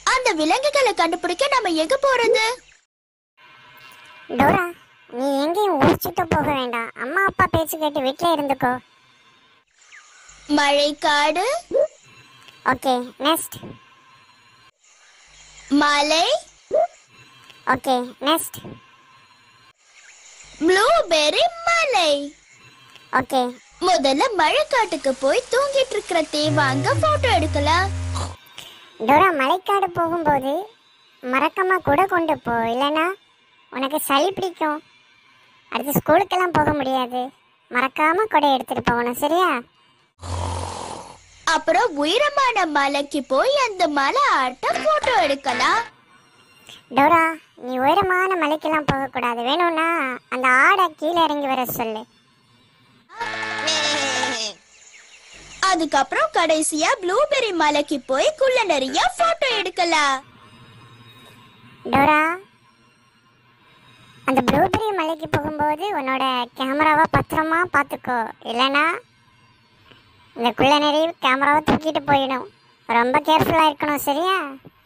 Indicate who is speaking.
Speaker 1: அந்த விலங்குகளை கண்டுபிடிக்க நம்ம எங்க போறது
Speaker 2: டோரா நீ எங்கேயும் ஊர் சுத்த போக வேண்டாம் அம்மா அப்பா பேச்சு கேட்டு வீட்டில் இருந்துக்கோ
Speaker 1: மழைக்காடு
Speaker 2: ஓகே நெக்ஸ்ட்
Speaker 1: மலை
Speaker 2: ஓகே நெக்ஸ்ட்
Speaker 1: ப்ளூபெர்ரி மலை
Speaker 2: ஓகே
Speaker 1: முதல்ல மழைக்காட்டுக்கு போய் தூங்கிட்டு இருக்கிற தேவாங்க போட்டோ எடுக்கலாம்
Speaker 2: டோரா மலைக்காடு போகும்போது மறக்காம கூட கொண்டு போ இல்லைன்னா உனக்கு சளி பிடிக்கும் அடுத்து ஸ்கூலுக்கெல்லாம் போக முடியாது மறக்காம கொடை எடுத்துட்டு போகணும் சரியா
Speaker 1: அப்புறம் உயரமான மலைக்கு போய் அந்த மலை ஆட்ட போட்டோ எடுக்கலாம்
Speaker 2: டோரா நீ உயரமான மலைக்கெல்லாம் போகக்கூடாது வேணும்னா அந்த ஆடை கீழே இறங்கி வர சொல்லு
Speaker 1: அதுக்கப்புறம் கடைசியா ப்ளூபெர்ரி மலைக்கு போய் குள்ள நிறைய போட்டோ எடுக்கலாம்
Speaker 2: டோரா அந்த ப்ளூபெரி மலைக்கு போகும்போது உன்னோட கேமராவை பத்திரமா பார்த்துக்கோ இல்லைன்னா இந்த குள்ள நிறைய கேமராவை தூக்கிட்டு போயிடும் ரொம்ப கேர்ஃபுல்லாக இருக்கணும் சரியா